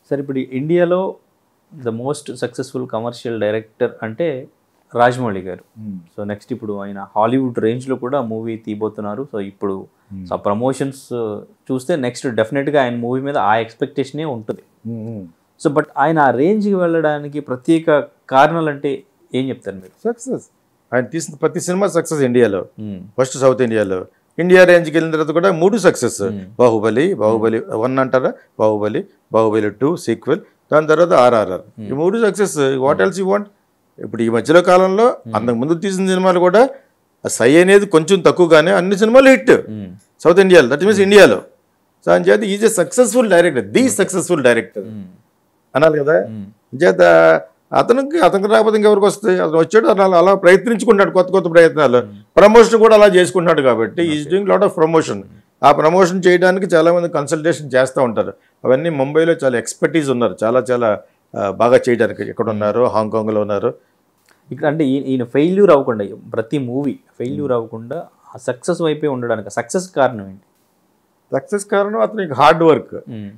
సరే ఇప్పుడు ఇండియాలో the most successful commercial director అంటే రాజమౌళి గారు సో నెక్స్ట్ ఇప్పుడు ఆయన హాలీవుడ్ రేంజ్లో కూడా మూవీ తీయబోతున్నారు సో ఇప్పుడు సో ఆ ప్రమోషన్స్ చూస్తే నెక్స్ట్ డెఫినెట్గా ఆయన మూవీ మీద ఆ ఎక్స్పెక్టేషనే ఉంటుంది సో బట్ ఆయన ఆ రేంజ్కి వెళ్ళడానికి ప్రత్యేక కారణాలు అంటే ఏం చెప్తారు మీరు సక్సెస్ ఆయన తీసిన ప్రతి సినిమా సక్సెస్ ఇండియాలో మ్మ్. ఫస్ట్ సౌత్ ఇండియాలో ఇండియా రేంజ్కి వెళ్ళిన తర్వాత కూడా మూడు సక్సెస్ బాహుబలి బాహుబలి వన్ అంటారా బాహుబలి బాహుబలి టూ సీక్వెల్ దాని తర్వాత ఆర్ఆర్ఆర్ ఈ మూడు success what else you want ఇప్పుడు ఈ మధ్యలో కాలంలో అంతకు ముందు తీసిన సినిమాలు కూడా ఆ సై అనేది కొంచెం తక్కువగానే అన్ని సినిమాలు హిట్ మ్మ్. సౌత్ ఇండియాలో దట్ మీన్స్ ఇండియాలో సో అని చేత is a successful director the successful director మ్మ్. అనాలి కదా మ్మ్. చేత అతనికి అతనికి రాకపోతే ఇంకెవరికి వస్తాయి అతను వచ్చాడు అలా అలా ప్రయత్నించుకుంటాడు కొత్త కొత్త ప్రయత్నాలు ప్రమోషన్ కూడా అలా చేసుకుంటున్నాడు కాబట్టి is doing lot of promotion ఆ ప్రమోషన్ చేయడానికి చాలా మంది కన్సల్టేషన్ చేస్తూ ఉంటారు అవన్నీ ముంబైలో చాలా ఎక్స్పర్టీస్ ఉన్నారు చాలా చాలా ఆ, బాగా చేయడానికి ఎక్కడ ఉన్నారు హాంకాంగ్లో ఉన్నారు ఇక్కడ అంటే ఈ- ఈయన ఫెయిల్యూర్ అవ్వకుండా ప్రతి మూవీ ఫెయిల్యూర్ అవ్వకుండా ఆ సక్సెస్ వైపే ఉండడానికి సక్సెస్ కారణం ఏంటి సక్సెస్ కారణం అతనికి హార్డ్ వర్క్ మ్మ్.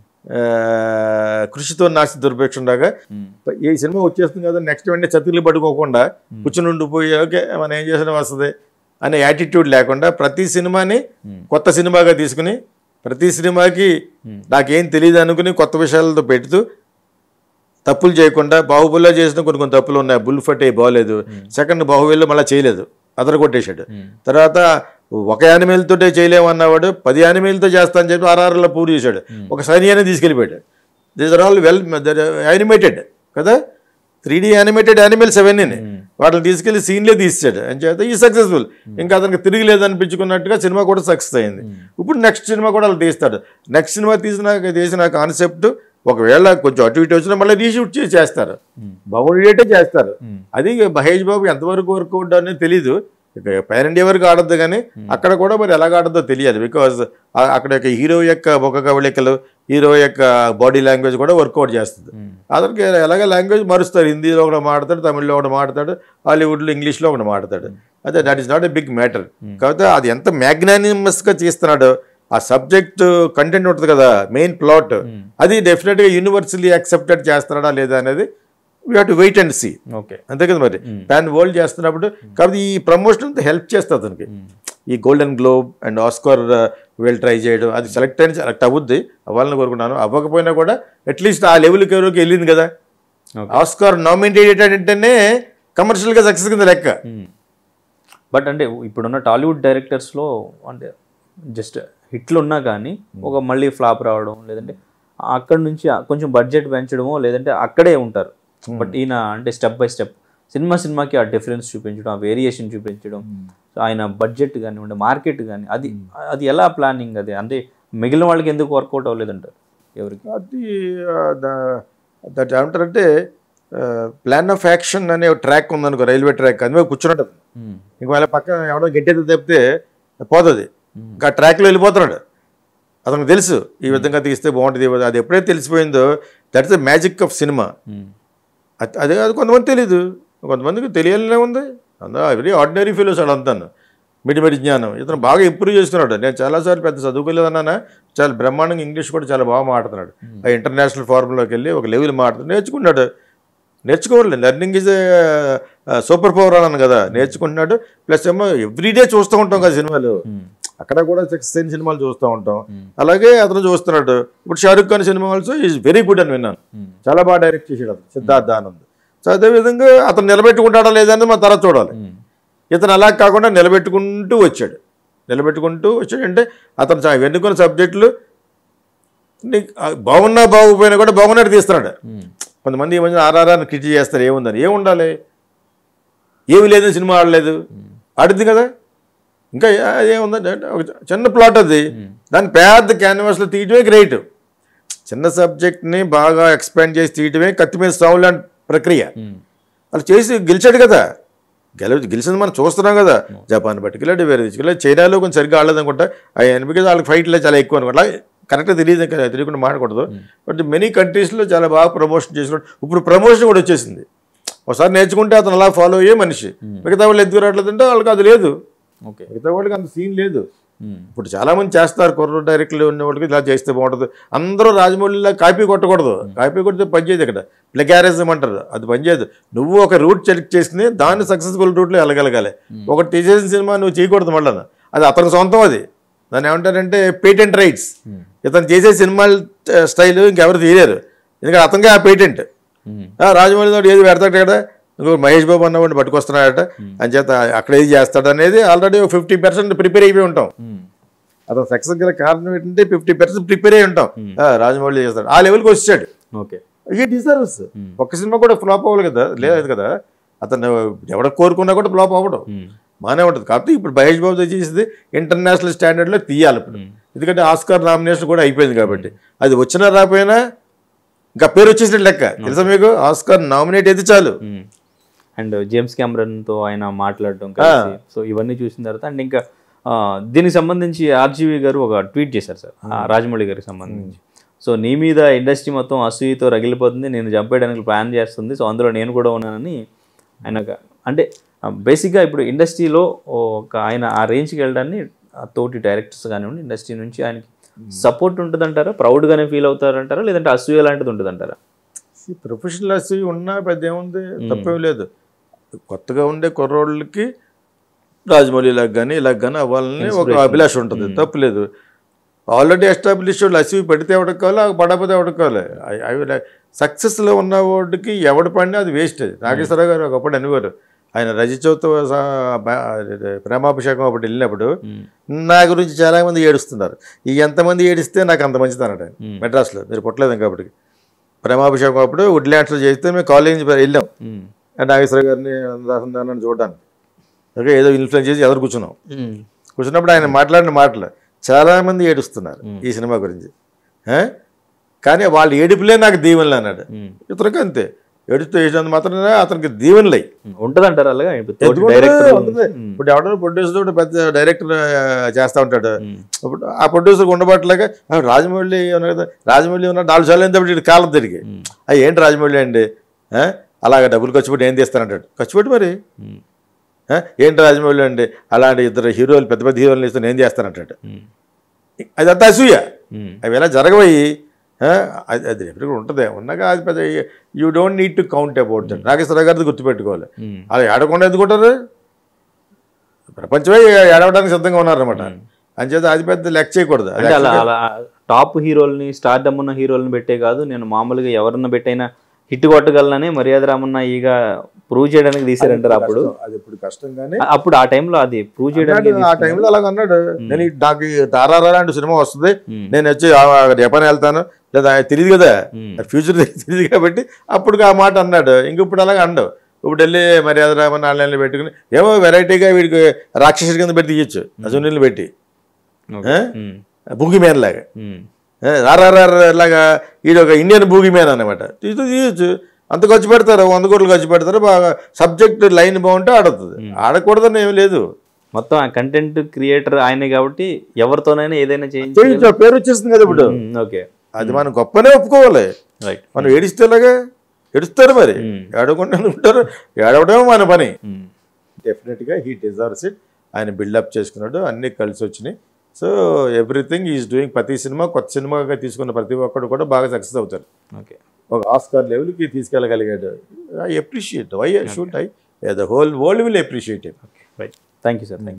కృషితో నాసి దుర్భిక్షంలాగా మ్మ్. ఈ సినిమా వచ్చేస్తుంది కదా నెక్స్ట్ వెంటనే చతికిలు పట్టుకోకుండా కూర్చుని ఉండిపోయి ఓకే మనం ఏం చేసినా వస్తుంది అనే యాటిట్యూడ్ లేకుండా ప్రతి సినిమాని కొత్త సినిమాగా తీసుకుని ప్రతి సినిమాకి నాకేం తెలియదు అనుకుని కొత్త విషయాలతో పెడుతూ తప్పులు చేయకుండా బాహుబలిలో చేసిన కొన్ని కొన్ని తప్పులు ఉన్నాయి బుల్ ఫట్ అయ్యి బాగోలేదు సెకండ్ బాహుబలిలో మళ్ళీ చేయలేదు అదర కొట్టేశాడు తర్వాత ఒక యానిమేల్తోటే చేయలేము అన్నవాడు పది యానిమేల్తో చేస్తా అని చెప్పి ఆర్ఆర్లో పూర్తి చేశాడు ఒక సైనియాన్ని తీసుకెళ్ళిపోయాడు these are all well animated కదా త్రీ డీ యానిమేటెడ్ యానిమల్స్ అవన్నీ వాటిని తీసుకెళ్లి సీన్లే తీసాడు అని చేత ఈ సక్సెస్ఫుల్ ఇంకా అతనికి తిరిగిలేదు అనిపించుకున్నట్టుగా సినిమా కూడా సక్సెస్ అయింది ఇప్పుడు నెక్స్ట్ సినిమా కూడా వాళ్ళు తీస్తాడు నెక్స్ట్ సినిమా తీసిన తీసిన కాన్సెప్ట్ ఒకవేళ కొంచెం అటు ఇటు వచ్చినా మళ్ళీ రీషూట్ చేసి చేస్తారు బాగుండేటే చేస్తారు అది మహేష్ బాబు ఎంతవరకు వర్కౌట్ అనేది తెలీదు ఇక పైన ఇండియా వరకు ఆడద్దు కానీ అక్కడ కూడా మరి ఎలాగ ఆడద్దో తెలియాలి బికాజ్ అక్కడ యొక్క హీరో యొక్క ముఖ కవళికలు హీరో యొక్క బాడీ లాంగ్వేజ్ కూడా వర్కౌట్ చేస్తుంది అతనికి ఎలాగ లాంగ్వేజ్ మారుస్తారు హిందీలో ఒకటి మాడతాడు తమిళ్లో ఒకటి మాడతాడు హాలీవుడ్లో ఇంగ్లీష్లో ఒకటి మాడతాడు అదే that is not a big matter కాకపోతే అది ఎంత మ్యాగ్నానిమస్గా చేస్తున్నాడో ఆ సబ్జెక్ట్ కంటెంట్ ఉంటుంది కదా మెయిన్ ప్లాట్ అది డెఫినెట్గా యూనివర్సల్లీ యాక్సెప్టెడ్ చేస్తున్నాడా లేదా అనేది we have to wait and see okay అంతే కదా మరి ప్యాన్ వరల్డ్ చేస్తున్నప్పుడు కాబట్టి ఈ ప్రమోషన్ హెల్ప్ చేస్తుంది అతనికి ఈ గోల్డెన్ గ్లోబ్ అండ్ ఆస్కార్ వీళ్ళు ట్రై చేయడం అది సెలెక్ట్ అయిన సెలెక్ట్ అవ్వద్ది అవ్వాలని కోరుకున్నాను అవ్వకపోయినా కూడా అట్లీస్ట్ ఆ లెవెల్కి ఎవరికి వెళ్ళింది కదా Okay. ఆస్కార్ నామినేటెడ్ అంటేనే కమర్షియల్గా సక్సెస్ కింద లెక్క బట్ అంటే ఇప్పుడున్న టాలీవుడ్ డైరెక్టర్స్లో అంటే జస్ట్ హిట్లు ఉన్నా కానీ ఒక మళ్ళీ ఫ్లాప్ రావడం లేదంటే అక్కడ నుంచి ఆ కొంచెం బడ్జెట్ పెంచడమో లేదంటే అక్కడే ఉంటారు బట్ ఈయన అంటే స్టెప్ బై స్టెప్ సినిమా సినిమాకి ఆ డిఫరెన్స్ చూపించడం ఆ వేరియేషన్ చూపించడం సో ఆయన బడ్జెట్ కానివ్వండి మార్కెట్ కానీ అది అది ఎలా ప్లానింగ్ అది అంటే మిగిలిన వాళ్ళకి ఎందుకు వర్కౌట్ అవ్వలేదంటారు ఎవరికి అది దట్ ఏమంటారంటే ప్లాన్ ఆఫ్ యాక్షన్ అనే ఒక ట్రాక్ ఉందనుకో రైల్వే ట్రాక్ అది మీద కూర్చున్నట్టు ఇంక వాళ్ళ పక్కన ఎవడో గట్టెత్తి తప్పితే పోతుంది ఇంకా ట్రాక్లో వెళ్ళిపోతున్నాడు అతనికి తెలుసు ఈ విధంగా తీస్తే బాగుంటుంది ఈ విధంగా- అది ఎప్పుడైతే తెలిసిపోయిందో that is the magic of cinema అ- అదే అది కొంతమంది తెలీదు కొంతమందికి తెలియాలనే ఉంది అందరూ వెరీ ఆర్డినరీ ఫీలోస్ అంతాను మిడి మిడి జ్ఞానం ఇతను బాగా ఇంప్రూవ్ చేసుకున్నాడు నేను చాలాసార్లు పెద్ద చదువుకోలేదన్నా చాలా బ్రహ్మాండంగా ఇంగ్లీష్ కూడా చాలా బాగా మాట్లాడుతున్నాడు ఆ ఇంటర్నేషనల్ ఫార్ములాకి వెళ్ళి ఒక లెవెల్ మాట్లాడుతున్నాడు నేర్చుకున్నాడు నేర్చుకోవాలి లెర్నింగ్ ఈజ్ సూపర్ పవర్ అన్నాను కదా నేర్చుకుంటున్నాడు ప్లస్ ఏమో ఎవ్రీడే చూస్తూ ఉంటాం కదా సినిమాలు అక్కడ కూడా సక్సెస్ అయిన సినిమాలు చూస్తూ ఉంటాం అలాగే అతను చూస్తున్నాడు ఇప్పుడు Shahrukh Khan cinema also is very good అని విన్నాను చాలా బాగా డైరెక్ట్ చేసాడు అతను సిద్ధార్థ ఆనంద్ సో అదేవిధంగా అతను నిలబెట్టుకుంటాడా లేదా అని మనం తర్వాత చూడాలి ఇతను అలా కాకుండా నిలబెట్టుకుంటూ వచ్చాడు నిలబెట్టుకుంటూ వచ్చాడు అంటే అతను చా- ఎన్నుకున్న సబ్జెక్టులు నీకు ఆ బాగున్నా బాగుపోయినా కూడా బాగున్నట్టు తీస్తున్నాడు కొంతమంది ఈ మధ్య ఆర్ఆర్ఆర్ని క్రిటిక్ చేస్తారు ఏముందని ఏముండాలి ఏమి లేదని సినిమా ఆడలేదు ఆడింది కదా ఇంకా ఏ- ఏముందంటే ఒక చిన్న ప్లాట్ అది దాన్ని పెద్ద క్యాన్వాస్లో తీయటమే గ్రేట్ చిన్న సబ్జెక్ట్ని బాగా ఎక్స్పాండ్ చేసి తీయటమే కత్తి మీద సాగు లాంటి ప్రక్రియ వాళ్ళు చేసి గెలిచాడు కదా గెల గెలిచింది మనం చూస్తున్నాం కదా జపాన్ పట్టుకెళ్ళాడు వేరే తీసుకెళ్ళాడు చైనాలో కొంచెం సరిగ్గా ఆడలేదు అనుకుంటా ఆయన బికాజ్ వాళ్ళకి ఫైట్లో చాలా ఎక్కువ అనుకుంటా కరెక్ట్గా తెలియదు కదా, తెలియకుండా మాట్లాడకూడదు బట్ మెనీ కంట్రీస్లో చాలా బాగా ప్రమోషన్ చేసుకున్నాడు ఇప్పుడు ప్రమోషన్ కూడా వచ్చేసింది ఒకసారి నేర్చుకుంటే అతను అలా ఫాలో అయ్యే మనిషి మిగతా వాళ్ళు ఎందుకు రావట్లేదంటే వాళ్ళకి అది లేదు ఓకే మిగతా వాళ్ళకి అంత సీన్ లేదు ఇప్పుడు చాలా మంది చేస్తారు కుర్ర డైరెక్టర్లు ఉన్న వాళ్ళకి ఇలా చేస్తే బాగుంటుంది అందరూ రాజమౌళిలా కాపీ కొట్టకూడదు కాపీ కొడితే పనిచేయదు ఇక్కడ ప్లెగారిజం అంటారు అది పనిచేయదు నువ్వు ఒక రూట్ సెలెక్ట్ చేసుకుని దాన్ని సక్సెస్ఫుల్ రూట్లో వెళ్ళగలగాలి ఒకటి తీసేసిన సినిమా నువ్వు చేయకూడదు మళ్ళీ అది అతనికి సొంతం అది దాన్ని ఏమంటారంటే పేటెంట్ రైట్స్ ఇతను చేసే సినిమా స్టైల్ ఇంకెవరు తీయలేరు ఎందుకంటే అతనికే ఆ పేటెంట్ రాజమౌళి తోటి ఏది పెడతాడు కదా ఇంకో మహేష్ బాబు అన్నవాడిని పట్టుకొస్తున్నాడట అని చేత అక్కడ ఏది చేస్తాడు అనేది ఆల్రెడీ ఫిఫ్టీ పర్సెంట్ ప్రిపేర్ అయిపోయి ఉంటాం అతను సక్సెస్ గల కారణం ఏంటంటే ఫిఫ్టీ పర్సెంట్ ప్రిపేర్ అయి ఉంటాం ఆ, రాజమౌళి చేస్తాడు ఆ లెవెల్కి వచ్చాడు ఓకే ఈ డిజర్వ్స్ ఒక్క సినిమా కూడా ఫ్లాప్ అవ్వాలి కదా లేదు కదా అతను ఎవడ కోరుకున్నా కూడా ఫ్లాప్ అవ్వడం బాగానే ఉంటుంది కాబట్టి ఇప్పుడు మహేష్ బాబు చేసేది ఇంటర్నేషనల్ స్టాండర్డ్లో తీయాలి ఇప్పుడు ఎందుకంటే ఆస్కార్ నామినేషన్ కూడా అయిపోయింది కాబట్టి అది వచ్చినా రాకపోయినా ఇంకా పేరు వచ్చేసిన లెక్క తెలుసా మీకు ఆస్కార్ నామినేట్ అయితే చాలు అండ్ జేమ్స్ తో ఆయన మాట్లాడడం కలిసి సో ఇవన్నీ చూసిన తర్వాత అండ్ ఇంకా ఆ, దీనికి సంబంధించి ఆర్జీవి గారు ఒక ట్వీట్ చేశారు సార్ ఆ, రాజమౌళి గారికి సంబంధించి సో నీ మీద ఇండస్ట్రీ మొత్తం అసూయతో రగిలిపోతుంది నేను చంపేయడానికి ప్లాన్ చేస్తుంది సో అందులో నేను కూడా ఉన్నానని ఆయన ఒక- అంటే బేసిక్గా ఇప్పుడు ఇండస్ట్రీలో ఒక ఆయన ఆ రేంజ్కి వెళ్ళడాన్ని ఆ తోటి డైరెక్టర్స్ కానివ్వండి ఇండస్ట్రీ నుంచి ఆయనకి సపోర్ట్ ఉంటుందంటారా ప్రౌడ్గానే ఫీల్ అవుతారంటారా లేదంటే అసూయ లాంటిది ఉంటుందంటారా ప్రొఫెషనల్ అసూయ ఉన్నా పెద్ద ఏముంది తప్పేం లేదు కొత్తగా ఉండే కుర్రోళ్ళకి రాజమౌళి ఇలాగ కానీ ఇలాగ కానీ అవ్వాలని ఒక అభిలాష ఉంటుంది తప్పులేదు ఆల్రెడీ ఎస్టాబ్లిష్ వాళ్ళు అసూయ పడితే ఎవడికి కావాలి పడకపోతే ఎవడికి కావాలి అవి సక్సెస్లో ఉన్న వాడికి ఎవడు పడినా అది వేస్ట్ అది నాగేశ్వరరావు గారు ఒకప్పుడు అనేవారు ఆయన రజచౌత ప్రేమాభిషేకం అప్పుడు వెళ్ళినప్పుడు నా గురించి చాలా మంది ఏడుస్తున్నారు ఈ ఎంతమంది ఏడిస్తే నాకు అంత మంచిది అన్నాడు ఆయన మెడ్రాస్లో మీరు పుట్టలేదు కాబట్టి ప్రేమాభిషేకం అప్పుడు వుడ్లాండ్స్లో చేస్తే మేము కాలేజ్ నుంచి వెళ్ళాం నాగేశ్వర గారిని అందరిని చూడడానికి ఓకే ఏదో ఇన్ఫ్లుయెన్స్ చేసి ఎదురు కూర్చున్నాం కూర్చున్నప్పుడు ఆయన మాట్లాడిన మాటలు చాలామంది ఏడుస్తున్నారు ఈ సినిమా గురించి ఆ? కానీ వాళ్ళ ఏడుపులే నాకు దీవెనలు అన్నాడు ఇతనికి అంతే ఏడుస్తూ వేసినంత మాత్రం అతనికి దీవెనలై ఉంటదంటారు అలాగా ఇప్పుడు తోటి ఎందుకు డైరెక్టర్ ఉంటుంది? ఇప్పుడు ఎవడో ప్రొడ్యూసర్ తోటి పెద్ద డైరెక్టర్ చేస్తూ ఉంటాడు ఇప్పుడు ఆ ప్రొడ్యూసర్ ఉండబట్టలేక "ఆ, రాజమౌళి ఉన్నారు కదా రాజమౌళి ఉన్న నాలుగు సార్లు ఎంత ఇటు కాలం తిరిగి "ఆ, ఏంటి రాజమౌళి అండి ఆ? అలాగ డబ్బులు ఖర్చు పెట్టి ఏం తీస్తానంటాడు ఖర్చు పెట్టి మరి ఆ? ఏంటి రాజమౌళి అండి అలాంటి ఇద్దరు హీరోలు పెద్ద పెద్ద హీరోలు ఇస్తే నేను చేస్తానంటాడు అదంతా అసూయ అవి ఎలా జరగవయి ఆ? అది అది ఎప్పుడు ఉంటుంది ఉన్నాక అది పెద్ద you don't need to count about that Nageswara Rao గారిది గుర్తుపెట్టుకోవాలి అలా ఏడకుండా ఎందుకుంటారు ప్రపంచమే ఏడవడానికి సిద్ధంగా ఉన్నారన్నమాట అంచేత అది పెద్ద లెక్క చేయకూడదు అది అంటే అలా అలా టాప్ హీరోల్ని స్టార్ ఉన్న హీరోల్ని పెట్టే కాదు నేను మామూలుగా ఎవరన్నా పెట్టైనా హిట్ కొట్టగలనని మర్యాద రామన్న ఈగ ప్రూవ్ చేయడానికి తీసారంటారు అప్పుడు అది ఇప్పుడు కష్టం కానీ అప్పుడు ఆ టైంలో అది ప్రూవ్ చేయడానికి ఆ టైంలో అలాగ అన్నాడు నేను ఈ- నాకు ఈ తారారా లాంటి సినిమా వస్తుంది నేను వచ్చి ఆ- ఆ జపాన్ వెళ్తాను లేదా తెలియదు కదా ఫ్యూచర్ తెలియదు కాబట్టి అప్పుడు ఆ మాట అన్నాడు ఇంక ఇప్పుడు అలాగ అండవు ఇప్పుడు వెళ్ళి మర్యాద రామన్ ఆన్లైన్లో పెట్టుకుని ఏమో వెరైటీగా వీడికి రాక్షసుడి కింద పెట్టి తీయచ్చు అజునీళ్ళు పెట్టి Okay. ఉమ్. బూగి మ్యాన్ లాగా ఉమ్. ఆర్ఆర్ఆర్ లాగా ఇది ఒక ఇండియన్ బూగి మ్యాన్ అనమాట ఇది తీయచ్చు అంత ఖర్చు పెడతారు వంద కోట్లు ఖర్చు పెడతారు బాగా సబ్జెక్ట్ లైన్ బాగుంటే ఆడుతుంది ఆడకూడదని ఏం లేదు మొత్తం ఆ కంటెంట్ క్రియేటర్ ఆయనే కాబట్టి ఎవరితోనైనా ఏదైనా చేయించి చేయొచ్చు, ఆ పేరు వచ్చేస్తుంది కదా ఇప్పుడు ఓకే అది మనం గొప్పనే ఒప్పుకోవాలి రైట్ మనం ఏడిస్తే ఎలాగా ఏడుస్తారు మరి ఏడవకుండా ఉంటారు ఏడవడమే మన పని డెఫినెట్గా హీ డిజర్వ్స్ ఇట్ ఆయన బిల్డప్ చేసుకున్నాడు అన్నీ కలిసి వచ్చినాయి సో ఎవ్రీథింగ్ ఈజ్ డూయింగ్ ప్రతి సినిమా కొత్త సినిమాగా తీసుకున్న ప్రతి ఒక్కడు కూడా బాగా సక్సెస్ అవుతారు ఓకే ఒక ఆస్కార్ లెవెల్కి తీసుకెళ్ళగలిగాడు I appreciate why should I the whole world will appreciate right thank you sir thank